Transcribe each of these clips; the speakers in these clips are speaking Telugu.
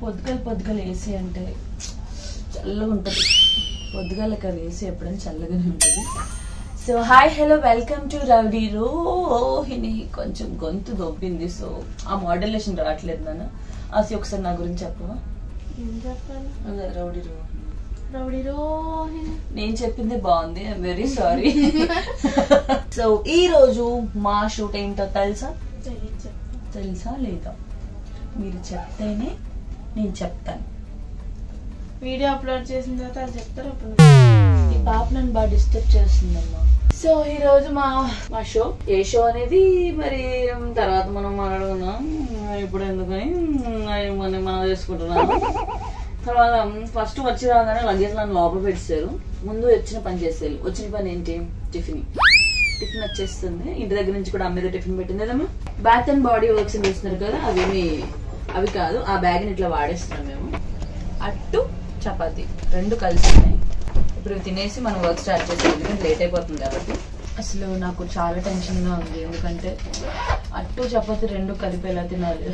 పొద్దుగల పొద్దుగల ఏసీ అంటే చల్లగా ఉంటుంది పొద్దుగల కదా ఏసీ ఎప్పుడైనా చల్లగానే ఉంటుంది so hi hello welcome to rowdy Rohini కొంచెం గొంతు దొబ్బింది సో ఆ మోడలేషన్ రావట్లేదు నాన్న అసి ఒకసారి నా గురించి చెప్పవా ఏం చెప్పాలి అదే రౌడీ రోహిణి రౌడీ రోహిణి నేను చెప్పింది బాగుంది ఐఎమ్ వెరీ సారీ సో ఈ రోజు మా షూట్ ఏంటో తెలుసా తెలియదు చెప్పు తెలుసా లేదా మీరు చెప్తేనే నేను చెప్తాను వీడియో అప్లోడ్ చేసిన తర్వాత అది చెప్తారు అప్పుడు ఈ పాప నన్ను బాగా డిస్టర్బ్ చేస్తుందమ్మా సో ఈ రోజు మా మా షో ఏ షో అనేది మరి తర్వాత మనం మాట్లాడుకున్నాం ఇప్పుడు ఎందుకని అవి మనం మనం చేసుకుంటున్నాం తర్వాత ఫస్ట్ వచ్చి రాగానే లగేజ్ నన్ను లోపల పెట్టేశారు ముందు వచ్చిన పని చేసేయాలి వచ్చిన పని ఏంటి టిఫిన్ టిఫిన్ వచ్చేస్తుంది ఇంటి దగ్గర నుంచి కూడా అమ్మేదో టిఫిన్ పెట్టింది కదమ్మా బ్యాత్ అండ్ బాడీ వర్క్స్ చేస్తున్నారు కదా అవేమి అవి కాదు ఆ బ్యాగ్ని ఇట్లా వాడేస్తున్నాం మేము అట్టు చపాతి రెండు కలిసి ఉన్నాయి ఇప్పుడు ఇవి తినేసి మనం వర్క్ స్టార్ట్ చేసాం ఎందుకంటే లేట్ అయిపోతుంది కాబట్టి అసలు నాకు చాలా టెన్షన్గా ఉంది ఎందుకంటే అట్టు చపాతి రెండు కలిపి ఎలా తినాలి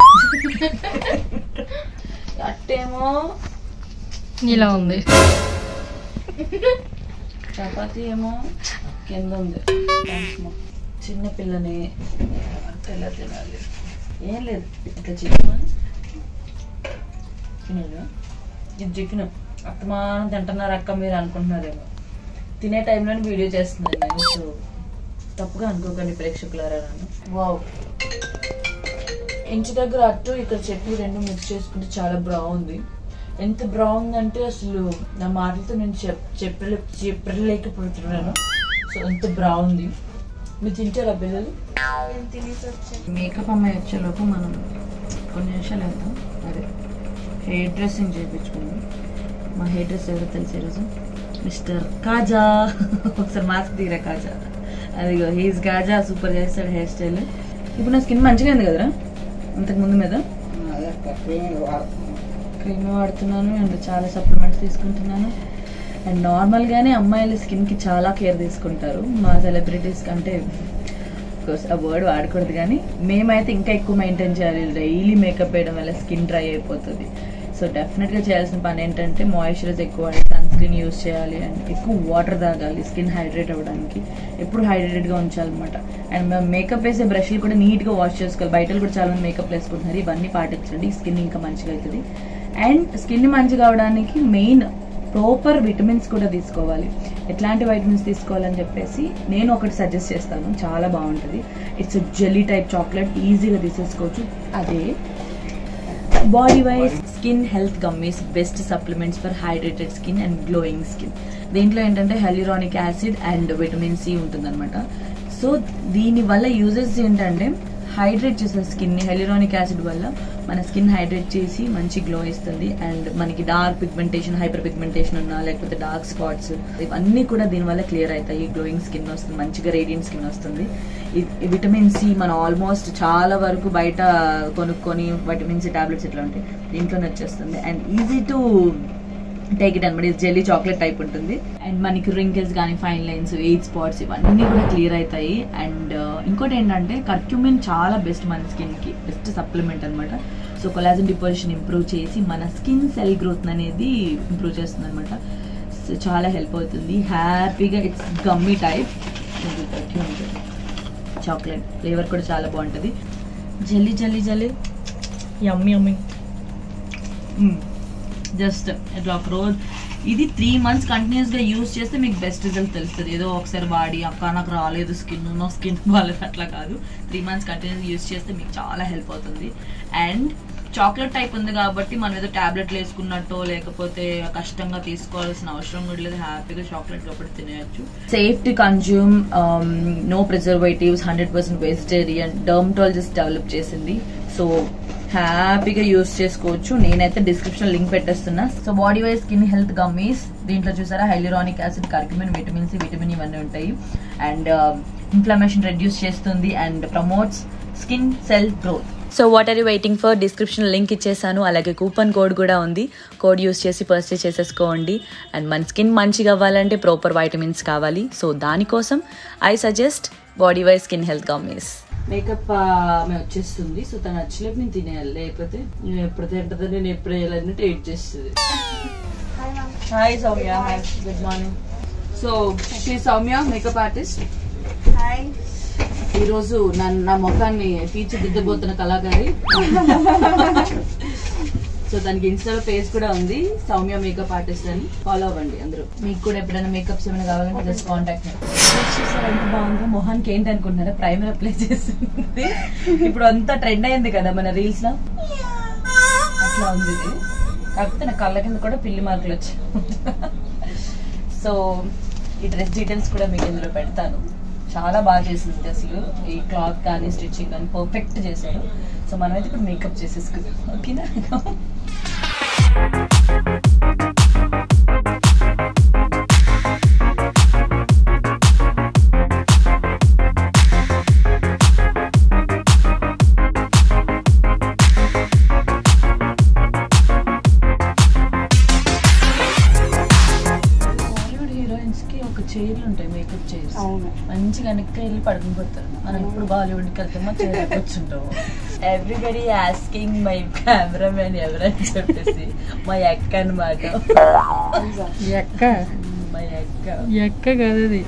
అట్టేమో ఇలా ఉంది చపాతి ఏమో కింద ఉంది థాంక్స్ మా. చిన్న పిల్లని అట్ట ఎలా తినాలి ఏం లేదు ఇట్లా చికెన్ తినేదా ఇది చికెన్ అత్తమానం తింటున్నారు అక్క మీరు అనుకుంటున్నారేమో తినే టైంలోనే వీడియో చేస్తున్నాను నేను సో తప్పుగా అనుకోకండి ప్రేక్షకులారా నన్ను వావ్ ఇంటి దగ్గర అట్టు ఇక్కడ చట్నీ రెండు మిక్స్ చేసుకుంటే చాలా బాగుంది ఎంత బాగుంది అంటే అసలు నా మాటలతో నేను చెప్ చెప్పలే చెప్పలేకపోతున్నాను సో ఎంత బాగుంది మీరు తింటారా పిల్లలు నేను తినేసి వచ్చాను మేకప్ అమ్మాయి వచ్చేలోపు మనం కొన్ని నిమిషాలు వెళ్తాం అదే హెయిర్ డ్రెస్సింగ్ చేయించుకున్నాం మా హెయిర్ డ్రెస్ ఎవరో తెలిసి ఈరోజు మిస్టర్ కాజా ఒకసారి మాస్క్ తీరా కాజా అదిగో హీస్ కాజా సూపర్ చేస్తాడు హెయిర్ స్టైల్ ఇప్పుడు నా స్కిన్ మంచిగా ఉంది కదరా అంతకు ముందు మీద క్రీమ్ వాడుతున్నాను అండ్ చాలా సప్లిమెంట్స్ తీసుకుంటున్నాను అండ్ నార్మల్గానే అమ్మాయిల స్కిన్కి చాలా కేర్ తీసుకుంటారు మా సెలబ్రిటీస్ కంటే కోర్స్ ఆ వర్డ్ వాడకూడదు కానీ మేమైతే ఇంకా ఎక్కువ మెయింటైన్ చేయాలి డైలీ మేకప్ వేయడం వల్ల స్కిన్ డ్రై అయిపోతుంది సో డెఫినెట్గా చేయాల్సిన పని ఏంటంటే మాయిశ్చరైజ్ ఎక్కువ వాడి సన్ స్క్రీన్ యూస్ చేయాలి అండ్ ఎక్కువ వాటర్ తాగాలి స్కిన్ హైడ్రేట్ అవ్వడానికి ఎప్పుడు హైడ్రేటెడ్గా ఉంచాలన్నమాట అండ్ మేము మేకప్ వేసే బ్రష్లు కూడా నీట్గా వాష్ చేసుకోవాలి బయటలు కూడా చాలా మంది మేకప్ వేసుకుంటున్నారు ఇవన్నీ పాటించండి స్కిన్ ఇంకా మంచిగా అవుతుంది అండ్ స్కిన్ మంచిగా అవడానికి మెయిన్ ప్రాపర్ విటమిన్స్ కూడా తీసుకోవాలి ఎట్లాంటి వైటమిన్స్ తీసుకోవాలని చెప్పేసి నేను ఒకటి సజెస్ట్ చేస్తాను చాలా బాగుంటుంది ఇట్స్ జెల్లీ టైప్ చాక్లెట్ ఈజీగా తీసేసుకోవచ్చు అదే body wise skin health gummies best supplements for hydrated skin and glowing skin దీంట్లో ఏంటంటే hyaluronic acid and vitamin C ఉంటుందన్నమాట సో దీని వల్ల యూజెస్ ఏంటంటే హైడ్రేట్ చేసే స్కిన్ ని హెలిరానిక్ యాసిడ్ వల్ల మన స్కిన్ హైడ్రేట్ చేసి మంచి గ్లో ఇస్తుంది అండ్ మనకి డార్క్ పిగ్మెంటేషన్ హైపర్ పిగ్మెంటేషన్ ఉన్నా లేకపోతే డార్క్ స్పాట్స్ ఇవన్నీ కూడా దీనివల్ల క్లియర్ అవుతాయి గ్లోయింగ్ స్కిన్ వస్తుంది మంచిగా రేడియంట్ స్కిన్ వస్తుంది ఈ- ఈ విటమిన్ సి మనం ఆల్మోస్ట్ చాలా వరకు బయట కొనుక్కొని విటమిన్ సి టాబ్లెట్స్ ఇట్లా ఉంటాయి దీంట్లోనే వచ్చేస్తుంది and easy to take it అనమాట ఇది జెల్లీ చాక్లెట్ టైప్ ఉంటుంది అండ్ మనకి రింకిల్స్ కానీ ఫైన్ లైన్స్ ఎయిట్ స్పాట్స్ ఇవన్నీ కూడా క్లియర్ అవుతాయి అండ్ ఇంకోటి ఏంటంటే కర్క్యూమిన్ చాలా బెస్ట్ మన స్కిన్కి బెస్ట్ సప్లిమెంట్ అనమాట సో కొలాజన్ డిపోజిషన్ ఇంప్రూవ్ చేసి మన స్కిన్ సెల్ గ్రోత్ అనేది ఇంప్రూవ్ చేస్తుంది అనమాట సో చాలా హెల్ప్ అవుతుంది హ్యాపీగా it's gummy type chocolate flavour కూడా చాలా బాగుంటుంది జల్లీ జల్లీ జల్లీ యమ్మీ యమ్మీ జస్ట్ ఇట్లా ఒక రోజు ఇది త్రీ మంత్స్ కంటిన్యూస్ గా యూజ్ చేస్తే మీకు బెస్ట్ రిజల్ట్ తెలుస్తుంది ఏదో ఒకసారి వాడి అక్క నాకు రాలేదు స్కిన్ నా స్కిన్ బాగాలేదు అట్లా కాదు త్రీ మంత్స్ కంటిన్యూస్ యూజ్ చేస్తే మీకు చాలా హెల్ప్ అవుతుంది అండ్ చాక్లెట్ టైప్ ఉంది కాబట్టి మనం ఏదో టాబ్లెట్లు వేసుకున్నట్టో లేకపోతే కష్టంగా తీసుకోవాల్సిన అవసరం కూడా లేదు హ్యాపీగా చాక్లెట్ లోపల తినేయచ్చు safe to consume no preservatives hundred percent vegetarian dermatologist develop చేసింది సో హ్యాపీగా యూస్ చేసుకోవచ్చు నేనైతే డిస్క్రిప్షన్ లింక్ పెట్టేస్తున్నా so body wise skin health gummies దీంట్లో చూసారా hyaluronic acid curcumin vitamin C vitamin ఇవన్నీ ఉంటాయి అండ్ ఇన్ఫ్లమేషన్ రెడ్యూస్ చేస్తుంది and promotes skin cell growth so what are you waiting for description link ఇచ్చేసాను అలాగే కూపన్ కోడ్ కూడా ఉంది కోడ్ యూస్ చేసి పర్చేస్ చేసేసుకోండి అండ్ మన స్కిన్ మంచిగా అవ్వాలంటే ప్రాపర్ వైటమిన్స్ కావాలి సో దానికోసం I suggest body wise skin health gummies makeup ఆమె వచ్చేస్తుంది సో తను వచ్చలేపు నేను తినేయాలి లేకపోతే నేను ఎప్పుడు తింటుందో నేను ఎప్పుడు వేయాలన్నట్టు వెయిట్ చేస్తుంది hi Soumya good morning so Shri Soumya makeup artist hi ఈ రోజు నా నా ముఖాన్ని తీర్చిదిద్దబోతున్న కళాకారి సో దానికి ఇన్స్టాలో పేజ్ కూడా ఉంది సౌమ్య మేకప్ ఆర్టిస్ట్ అని ఫాలో అవ్వండి అందరూ మీకు కూడా ఎప్పుడైనా మేకప్స్ ఏమైనా కావాలంటే జస్ట్ కాంటాక్ట్ చూసారా ఎంత బాగుందో మొహానికి ఏంటి అనుకుంటున్నారా ప్రైమర్ అప్లై చేస్తుంది ఇప్పుడు అంతా ట్రెండ్ అయింది కదా మన రీల్స్ లో అట్లా ఉంది ఇది కాకపోతే నా కళ్ళ కింద కూడా పిల్లి మార్కులు వచ్చాయి సో ఈ డ్రెస్ డీటెయిల్స్ కూడా మీకు ఇందులో పెడతాను చాలా బాగా చేసింది అసలు ఈ క్లాత్ కానీ స్టిచ్చింగ్ కానీ పర్ఫెక్ట్ చేశారు సో మనమైతే ఇప్పుడు మేకప్ చేసేసుకుందాం ఓకేనా బాలీవుడ్ హీరోయిన్స్ కి ఒక చైర్లు ఉంటాయి మేకప్ చైర్స్ అవును మంచిగా వెనక్కి వెళ్ళి పడుకుని పోతారు మనం ఇప్పుడు బాలీవుడ్కి వెళ్తే మా చైర్ కూర్చుంటాము ఎవ్రీబడి ఆస్కింగ్ మై కెమెరామెన్ ఎవరని చెప్పేసి మా అక్క అనమాట ఎక్క మా అక్క ఎక్క కాదు అది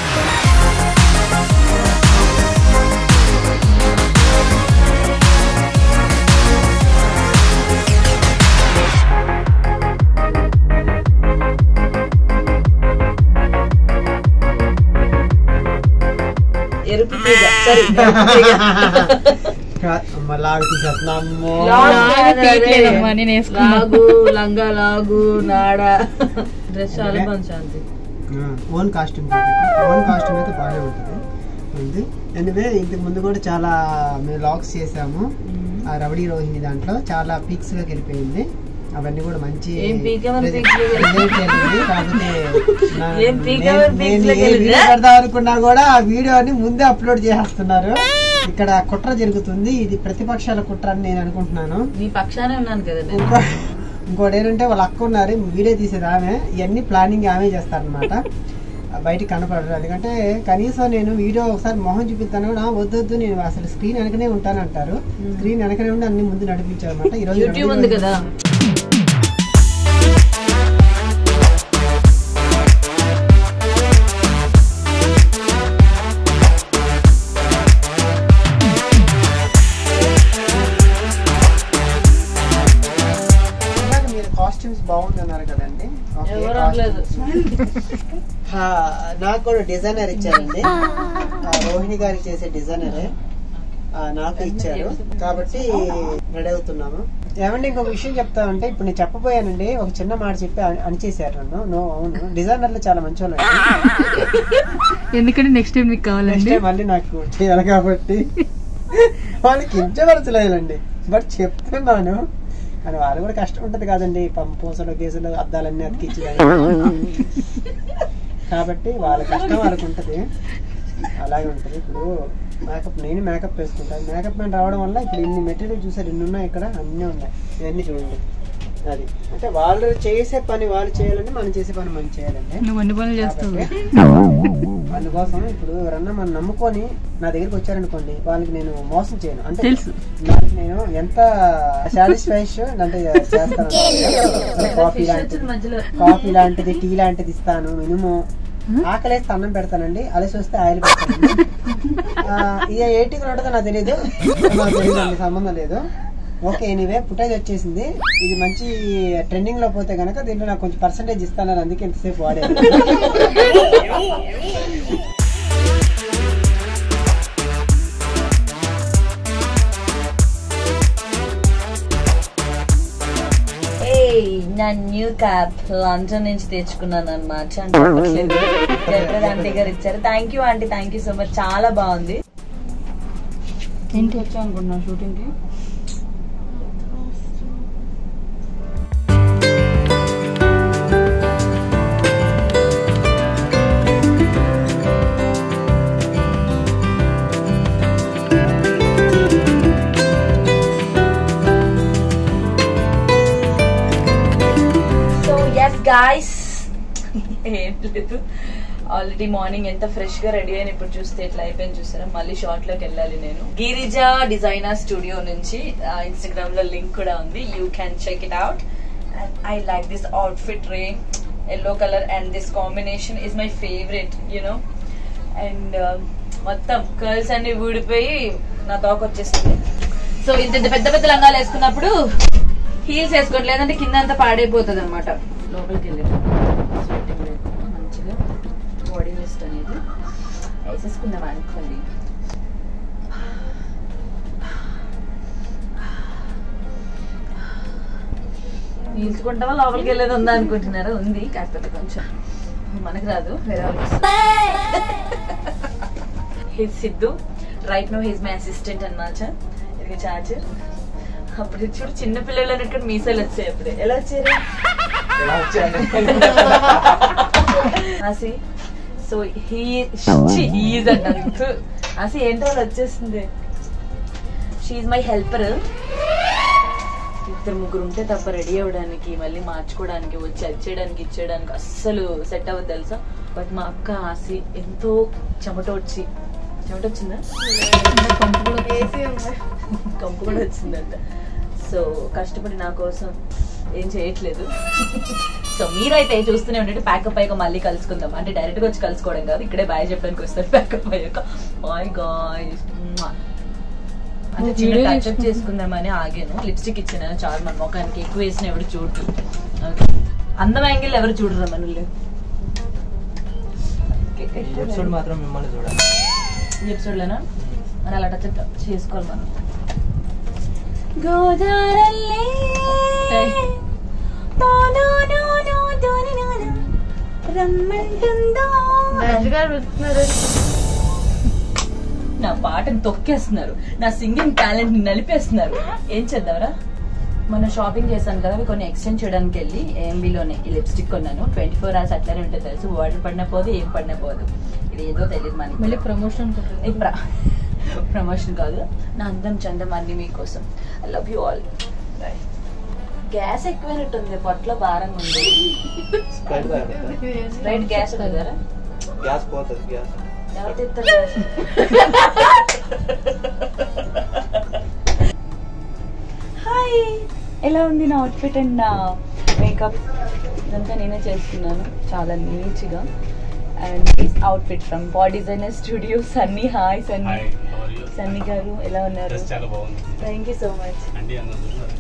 ఎరుపు తీగ సరే లాగు తీసేస్తున్నాము లాగు తీయట్లేదమ్మా, నేను వేసుకున్నా. లాగు లంగా లాగు నాడ డ్రెస్ చాలా బాగుంది శాంతి ఓన్ కాస్ట్యూమ్ కాబట్టి ఓన్ కాస్ట్యూమ్ అయితే బాగానే ఉంటుంది ఉంది ఎనివే ఇంతకు ముందు కూడా చాలా మేము లాక్స్ చేసాము ఆ రవడి రోహిణి దాంట్లో చాలా పీక్స్ లోకి వెళ్ళిపోయింది అవన్నీ కూడా మంచి ఏం peak ఏమైనా result- peaks లోకి వెళ్ళింది? result వెళ్ళింది. కాకపోతే నా- ఏం peak నేను- ఏమైనా peaks నేను లోకి ఏ వెళ్ళిందా? వీడియో పెడదాం అనుకున్నా కూడా ఆ వీడియోని ముందే అప్లోడ్ చేసేస్తున్నారు ఇక్కడ కుట్ర జరుగుతుంది ఇది ప్రతిపక్షాల కుట్ర అని నేను అనుకుంటున్నాను నీ పక్షానే ఉన్నాను కదా నేను ఇంకో ఇంకోటి ఏంటంటే వాళ్ళ అక్క ఉన్నారు వీడియో తీసేది ఆమె ఇవన్నీ ప్లానింగ్ ఆమె చేస్తారనమాట బయటికి కనపడరు ఎందుకంటే కనీసం నేను వీడియో ఒకసారి మొహం చూపిస్తాను కూడా "ఆ, వద్దు వద్దు నేను అసలు స్క్రీన్ వెనకనే ఉంటాను అంటారు స్క్రీన్ వెనకనే ఉండి అన్ని ముందు నడిపించారు అనమాట ఈ రోజు యూట్యూబ్ ఉంది కదా ఇందాక మీరు కాస్ట్యూమ్స్ బాగుందన్నారు కదండి ఓకే, ఎవరు costumes. అనలేదు హా, నాకు కూడా డిజైనర్ ఇచ్చారండి ఆ, రోహిణి గారికి చేసే డిజైనరే ఆ, నాకు ఇచ్చారు కాబట్టి రెడీ అవుతున్నాము ఏమండి ఇంకొక విషయం చెప్తామంటే ఇప్పుడు నేను చెప్పబోయానండి ఒక చిన్న మాట చెప్పి అని- అనిచేశారు నన్ను నో అవును డిజైనర్లు చాలా మంచి వాళ్ళు ఎందుకంటే నెక్స్ట్ టైం మీకు నెక్స్ట్ కావాలండి టైం మళ్ళీ నాకు చేయాలి కాబట్టి వాళ్ళకి కించపరచలేదండి బట్ చెప్తున్నాను కానీ వాళ్ళు కూడా కష్టం ఉంటది కదండి పం- పూసలు గీసలు అద్దాలన్నీ అతికిచ్చి కాబట్టి వాళ్ళ కష్టం వాళ్ళకి ఉంటది అలాగే ఉంటది ఇప్పుడు మేకప్ నేను మేకప్ వేసుకుంటాను మేకప్ మ్యాన్ రావడం వల్ల ఇప్పుడు ఇన్ని మెటీరియల్ చూసారు ఇన్ని ఉన్నాయి ఇక్కడ అన్నీ ఉన్నాయి ఇవన్నీ చూడండి అది అంటే వాళ్ళు చేసే పని వాళ్ళు చేయాలండి మనం చేసే పని మనం చేయాలండి నువ్వు అన్ని పనులు చేస్తావు కాబట్టి అందుకోసం ఇప్పుడు ఎవరన్నా మనం నమ్ముకొని నా దగ్గరికి వచ్చారనుకోండి వాళ్ళకి నేను మోసం చేయను అంటే తెలుసు. వాళ్ళకి నేను ఎంత సాటిస్ఫాక్షన్ అంటే చేస్తాను కాఫీ లాంటిది మధ్యలో కాఫీ లాంటిది టీ లాంటిది ఇస్తాను మినిమం ఆకలేస్తే అన్నం పెడతానండి అలసి వస్తే ఆయిల్ పెడతానండి ఆ, ఇక ఏంటి ఉంటుందో నాకు తెలియదు నాకు తెలియదు అండి సంబంధం లేదు ఓకే ఎనీవే ఫుటేజ్ వచ్చేసింది ఇది మంచి ట్రెండింగ్ లో పోతే కనుక దీంట్లో నాకు కొంచెం పర్సంటేజ్ ఇస్తానని అందుకే ఎంతసేపు వాడాను ఏయ్ నా న్యూ క్యాప్ లండన్ నుంచి తెచ్చుకున్నాను అనమాట ఆంటీ గారు ఇచ్చారు thank you aunty thank you so much చాలా బాగుంది ఏంటి వచ్చా అనుకుంటున్నా షూటింగ్ కి సో ఎస్ గాయస్ ఏం లేదు ఆల్రెడీ మార్నింగ్ ఎంత ఫ్రెష్ గా రెడీ అయిన ఇప్పుడు చూస్తే ఎట్లా అయిపోయింది చూసారా మళ్ళీ షార్ట్ లోకి వెళ్ళాలి నేను గిరిజ డిజైనర్ స్టూడియో నుంచి ఇన్స్టాగ్రామ్ లో లింక్ కూడా ఉంది you can check it out and I like this outfit రే yellow colour and this combination is my favourite you know and మొత్తం కర్ల్స్ అన్ని ఊడిపోయి నా తోక వచ్చేస్తుంది సో ఇంత ఇంత పెద్ద పెద్ద లంగాలు వేసుకున్నప్పుడు హీల్స్ వేసుకోవట్లేదు లేదంటే కింద అంతా పాడైపోతుంది అనమాట లోపలికి వెళ్ళి స్వెట్టింగ్ లేకుండా మంచిగా బాడీ మిస్ట్ అనేది వేసేసుకుందాం అనుకోండి పీల్చుకుంటావా లోపలికి వెళ్ళేది ఉందా అనుకుంటున్నారా ఉంది కాకపోతే కొంచెం మనకు రాదు వేరే his Siddhu right no he's my assistant అన్నమాట ఇది చార్జర్ అప్పుడు చూడు చిన్న పిల్లలు అన్నట్టు మీసాలు వచ్చాయి అప్పుడే ఎలా వచ్చారు ఎలా వచ్చాయండి ఆసి సో హీ హీజ్ అంట ఆసి ఏంటో వాళ్ళు వచ్చేస్తుంది షీఈ్ మై హెల్పర్ ఇద్దరు ముగ్గురు ఉంటే తప్ప రెడీ అవ్వడానికి మళ్ళీ మార్చుకోవడానికి వచ్చి వచ్చేయడానికి ఇచ్చేయడానికి అస్సలు సెట్ అవ్వదు తెలుసా బట్ మా అక్క ఆసి ఎంతో చెమట వచ్చి చెమట వచ్చిందా కంపు కూడా ఏసీ ఉంది కంపు కూడా వచ్చిందంట సో కష్టపడి నా కోసం ఏం చేయట్లేదు సో మీరైతే చూస్తూనే ఉండండి ప్యాకప్ అయ్యాక మళ్ళీ కలుసుకుందాం అంటే డైరెక్ట్ గా వచ్చి కలుసుకోవడం కాదు ఇక్కడే బాయ్ చెప్పడానికి వస్తారు ప్యాకప్ అయ్యాక బాయ్ గాయ్స్ అంటే చిన్న Video టచ్అప్ చేసుకుంటా. చేసుకుందామని ఆగాను లిప్స్టిక్ ఇచ్చిన చాలు మన ముఖానికి ఎక్కువ వేసిన ఎవరు చూడరు అందం యాంగిల్ ఎవరు చూడరు మనల్ని ఈ ఎపిసోడ్ మాత్రం మిమ్మల్ని చూడాలి ఈ ఎపిసోడ్లోనా మరి అలా టచ్ చేసుకోవాలి మనం గోదారల్లే రమ్మంటుందా రాజు గారు వెళ్తున్నారు నా పాటను తొక్కేస్తున్నారు నా సింగింగ్ టాలెంట్ ని నలిపేస్తున్నారు ఏం చేద్దాంరా మొన్న షాపింగ్ చేశాను కదా అవి కొన్ని ఎక్స్చేంజ్ చేయడానికి వెళ్ళి ఏఎంబీలోనే ఈ లిప్స్టిక్ కొన్నాను ట్వంటీ ఫోర్ అవర్స్ అట్లనే ఉంటుంది తెలుసు వాటర్ పడిన పోదు ఏం పడిన పోదు ఇది ఏదో తెలియదు మనకి మళ్ళీ ప్రమోషన్ ఈ ప్ర- ప్రమోషన్ కాదు నా అందం చందం అన్ని మీకోసం I love you all gas ఎక్కువైనట్టుంది పొట్టలో భారంగా ఉంది స్ప్రైట్ తాగుతా. రైట్ గ్యాస్ ఉంది కదా గ్యాస్ పోతుంది గ్యాస్ ఎవరు తెస్తారు గ్యాస్ హాయ్ ఎలా ఉంది నా అవుట్ఫిట్ అండ్ నా మేకప్ ఇదంతా నేనే చేసుకున్నాను చాలా నీట్గా and this outfit from body designer studio Sunny hi Sunny hi how are you? Sunny గారు ఎలా ఉన్నారు డ్రెస్ చాలా బాగుంది థ్యాంక్ యూ సో మచ్ అండి అందరూ చూస్తున్నారు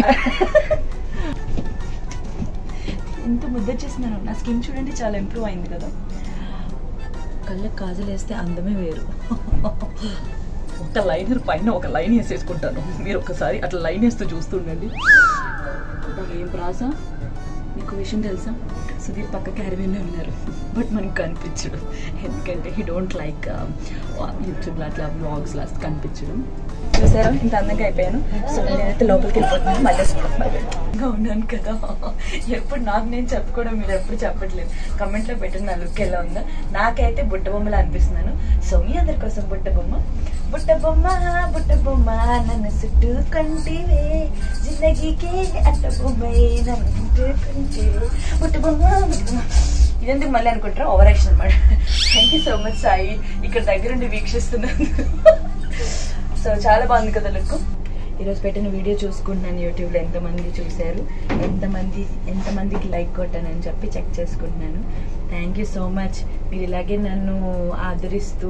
ఎంత ముద్ద చేస్తున్నాను నా స్కిన్ చూడండి చాలా ఇంప్రూవ్ అయింది కదా కళ్ళకి కాజలు వేస్తే అందమే వేరు ఒక లైనర్ పైన ఒక లైన్ వేసేసుకుంటాను మీరు ఒకసారి అట్లా లైన్ వేస్తూ చూస్తుండండి నాకు ఏం ప్రాస మీకు విషయం తెలుసా సుధీర్ పక్క క్యారవేన్లో ఉన్నారు బట్ మనకు కనిపించడు ఎందుకంటే హీ డోంట్ లైక్ యూట్యూబ్లో అట్లా వ్లాగ్స్ లాస్ట్ కనిపించడం చూసారా ఇంత అందంగా అయిపోయాను సో నేనైతే లోపలికి వెళ్ళిపోతున్నాను మళ్ళీ ఇంకా ఉన్నాను కదా ఎప్పుడు నాకు నేను చెప్పుకోవడం మీరు ఎప్పుడు చెప్పట్లేదు కమెంట్ లో పెట్టిన నా లుక్ ఎలా ఉందో నాకైతే బుట్ట బొమ్మలా అనిపిస్తున్నాను సో మీ అందరి కోసం బుట్ట బొమ్మ బుట్ట బొమ్మ బుట్ట బొమ్మ నన్ను చుట్టూ కంటివే జిందగీకే అట్ట బొమ్మ నన్ను చుట్టూ కంటివే బుట్ట బొమ్మ బుట్ట బొమ్మ ఇదెందుకు మళ్ళీ అనుకుంటారా ఓవర్ యాక్షన్ అనమాట thank you so much Sai ఇక్కడ దగ్గరుండి వీక్షిస్తున్నాను సో చాలా బాగుంది కదా లుక్ ఈరోజు పెట్టిన వీడియో చూసుకుంటున్నాను యూట్యూబ్లో ఎంతమంది చూశారు ఎంతమంది ఎంతమందికి లైక్ కొట్టానని చెప్పి చెక్ చేసుకుంటున్నాను థ్యాంక్ యూ సో మచ్ మీరు ఇలాగే నన్ను ఆదరిస్తూ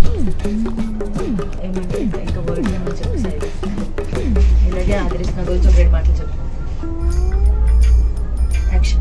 ఏమంటే ఇంకా వర్డ్ ఏమో చెప్పు సైడ్ ఇలాగే ఆదరిస్తున్న గురించి ఒక రెండు మాటలు చెప్పు యాక్షన్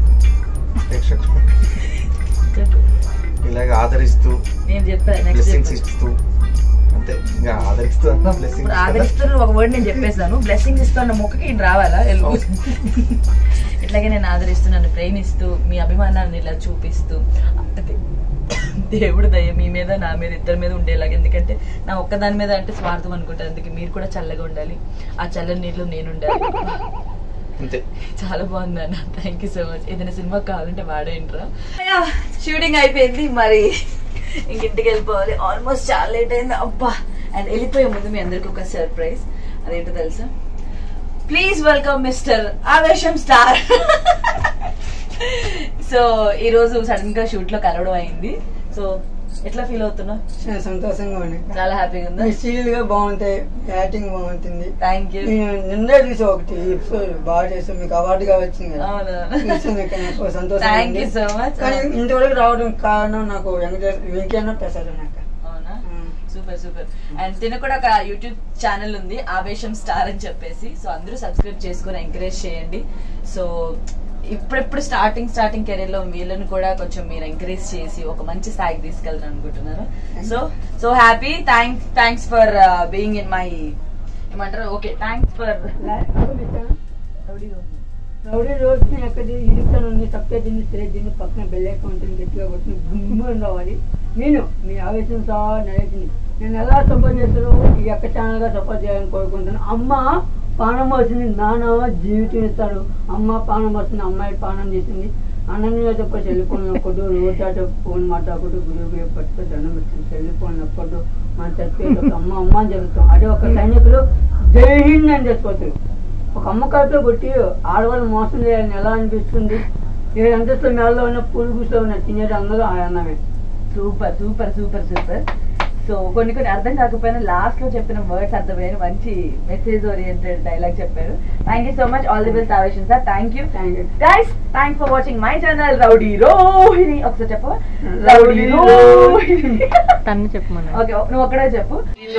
చెప్పు ఇలాగ ఆదరిస్తూ నేను చెప్పా నెక్స్ట్ బ్లెస్సింగ్స్ ఇస్తూ అంతే ఇంకా ఆదరిస్తూ అన్నా బ్లెస్సింగ్స్ ఇప్పుడు ఆదరిస్తున్న ఒక వర్డ్ నేను చెప్పేశాను బ్లెస్సింగ్స్ ఇస్తున్న మొక్కకి ఈయన రావాలా ఎల్లు ఇట్లాగే నేను ఆదరిస్తున్నాను ప్రేమిస్తూ మీ అభిమానాన్ని ఇలా చూపిస్తూ అదే దేవుడు దయ మీ మీద నా మీద ఇద్దరి మీద ఉండేలాగా ఎందుకంటే నా ఒక్కదాని మీద అంటే స్వార్థం అనుకుంటాను అందుకే మీరు కూడా చల్లగా ఉండాలి ఆ చల్లని నీళ్ళు నేను ఉండాలి అంతే చాలా బాగుంది అన్న థ్యాంక్ యూ సో మచ్ ఏదైనా సినిమా కావాలంటే వాడేంట్రా షూటింగ్ అయిపోయింది మరి ఇంక ఇంటికి వెళ్ళిపోవాలి ఆల్మోస్ట్ చాలా లేట్ అయింది అబ్బా అండ్ వెళ్ళిపోయే ముందు మీ అందరికి ఒక సర్ప్రైజ్ అదేంటో తెలుసా please welcome mister Avesham star so ఈ రోజు సడన్ గా షూట్ లో కలవడం అయింది సో ఎట్లా ఫీల్ అవుతున్నావు చాలా సంతోషంగా ఉంది చాలా హ్యాపీగా ఉందా సీరియల్ గా బాగుంటాయి యాక్టింగ్ బాగుంటుంది థ్యాంక్ యూ నేను నిన్నే చూసి ఒకటి ఎపిసోడ్ బాగా చేస్తాం మీకు అవార్డుగా వచ్చింది కదా అవును చూసి నాకు నాకు సంతోషం థ్యాంక్ యూ సో మచ్ కానీ ఇంతవరకు రావడం కారణం నాకు వెంకటేశ్వర వెంకయ్య ప్రసాద్ నాకు అవునా సూపర్ సూపర్ అండ్ తిన కూడా ఒక యూట్యూబ్ ఛానల్ ఉంది ఆవేశం స్టార్ అని చెప్పేసి సో అందరూ సబ్స్క్రైబ్ చేసుకొని ఎంకరేజ్ చేయండి సో ఇప్పుడెప్పుడు స్టార్టింగ్ స్టార్టింగ్ కెరీర్ లో వీళ్ళని కూడా కొంచెం మీరు ఎంకరేజ్ చేసి ఒక మంచి స్థాయికి తీసుకెళ్తారు అనుకుంటున్నాను so so happy thanks thanks for being in my ఏమంటారు ఓకే థ్యాంక్స్ ఫర్ రౌడీ రోజు ఎక్కడ ఇరుస్తాను ఉంది తప్పే దీన్ని తిరిగి దీన్ని పక్కన బెల్ అకౌంట్ గట్టిగా కొట్టిన గుమ్ము రావాలి నేను మీ ఆవేశం సార్ నరేష్ని నేను ఎలా సపోర్ట్ చేస్తాను ఈ యొక్క ఛానల్ గా సపోర్ట్ చేయాలని కోరుకుంటాను అమ్మ పానం వస్తుంది నాన్న జీవితం ఇస్తాడు అమ్మ పానం వస్తుంది అమ్మాయి పానం చేసింది అన్నయ్య తప్ప సెల్లిపోన్ నొక్కడు రోడ్ దాట ఫోన్ మాట్లాడుకుంటూ గురువు పట్టు దండం పెట్టింది సెల్లిపోన్ నొక్కడు మన చచ్చిపోయేటప్పుడు అమ్మ అమ్మ అని జరుగుతాం అదే ఒక సైనికులు జై హింద్ అని చచ్చిపోతారు ఒక అమ్మకాలతో కొట్టి ఆడవాళ్ళు మోసం చేయాలని ఎలా అనిపిస్తుంది ఏ అంతస్తుల మేళలో ఉన్న పూలు గుసలో ఉన్న తినేది అందరూ ఆ అన్నమే super super super super so కొన్ని కొన్ని అర్థం కాకపోయినా లాస్ట్ లో చెప్పిన వర్డ్స్ అర్థమైన మంచి మెసేజ్ ఓరియంటెడ్ డైలాగ్ చెప్పారు thank you so much all the best Avesham sir thank you thank you guys thanks for watching my channel rowdy Rohini ఒకసారి చెప్పు రౌడీ రోహిణి తను చెప్పమన్నా ఓకే నువ్వు ఒక్కడే చెప్పు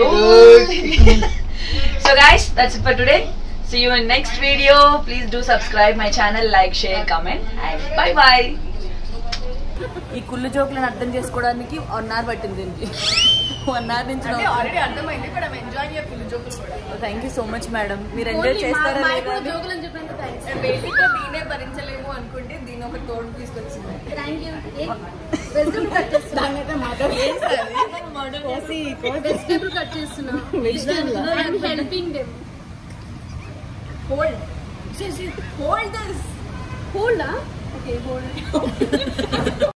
so guys that's it for today See you in next video. Please do subscribe my channel, like, share, comment, and bye bye. ఈ కుళ్ళు జోకులను అర్థం చేసుకోవడానికి వన్ అవర్ పట్టింది దీనికి వన్ అవర్ నుంచి ఆల్రెడీ అర్థమైంది but I'm enjoying your fill జోకులు కూడా thank you so much madam మీరు ఎంజాయ్ చేస్తారా లేదా అని. జోకులు అని చెప్పినంత థ్యాంక్స్ బేసిక్ గా దీనే భరించలేము అనుకుంటే దీని ఒక తోడు తీసుకొచ్చింది థ్యాంక్ యూ వెజిటబుల్ కట్ చేస్తున్నా వెజిటబుల్ కట్ చేస్తున్నా vegetable helping them hold hold this hold okay hold